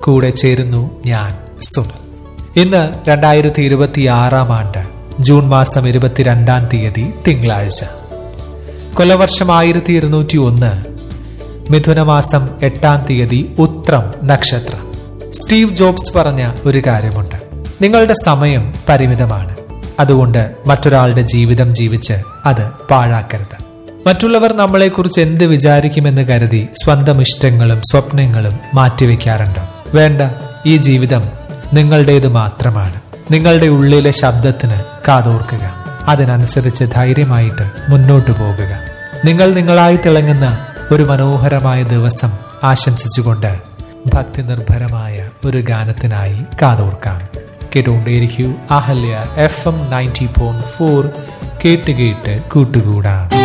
കൂടെ ചേരുന്നു ഞാൻ സുനിൽ ഇന്ന് രണ്ടായിരത്തി ഇരുപത്തി ആറാം ആണ്ട് ജൂൺ മാസം ഇരുപത്തിരണ്ടാം തീയതി തിങ്കളാഴ്ച കൊലവർഷം ആയിരത്തി ഇരുന്നൂറ്റി ഒന്ന് മിഥുനമാസം എട്ടാം തീയതി ഉത്രം നക്ഷത്രം സ്റ്റീവ് ജോബ്സ് പറഞ്ഞ ഒരു കാര്യമുണ്ട് നിങ്ങളുടെ സമയം പരിമിതമാണ് അതുകൊണ്ട് മറ്റൊരാളുടെ ജീവിതം ജീവിച്ച് അത് പാഴാക്കരുത് മറ്റുള്ളവർ നമ്മളെക്കുറിച്ച് എന്ത് വിചാരിക്കുമെന്ന് കരുതി സ്വന്തം ഇഷ്ടങ്ങളും സ്വപ്നങ്ങളും മാറ്റിവെക്കാറുണ്ടോ വേണ്ട ഈ ജീവിതം നിങ്ങളുടേത് മാത്രമാണ് നിങ്ങളുടെ ഉള്ളിലെ ശബ്ദത്തിന് കാതോർക്കുക അതിനനുസരിച്ച് ധൈര്യമായിട്ട് മുന്നോട്ടു പോകുക നിങ്ങൾ നിങ്ങളായി തിളങ്ങുന്ന ഒരു മനോഹരമായ ദിവസം ആശംസിച്ചുകൊണ്ട് ഭക്തി നിർഭരമായ ഒരു ഗാനത്തിനായി കാതോർക്കാം കേട്ടുകൊണ്ടേയിരിക്കൂ Ahalya FM ninety point four ഫോർ കേട്ട് കേട്ട് കൂട്ടുകൂടാം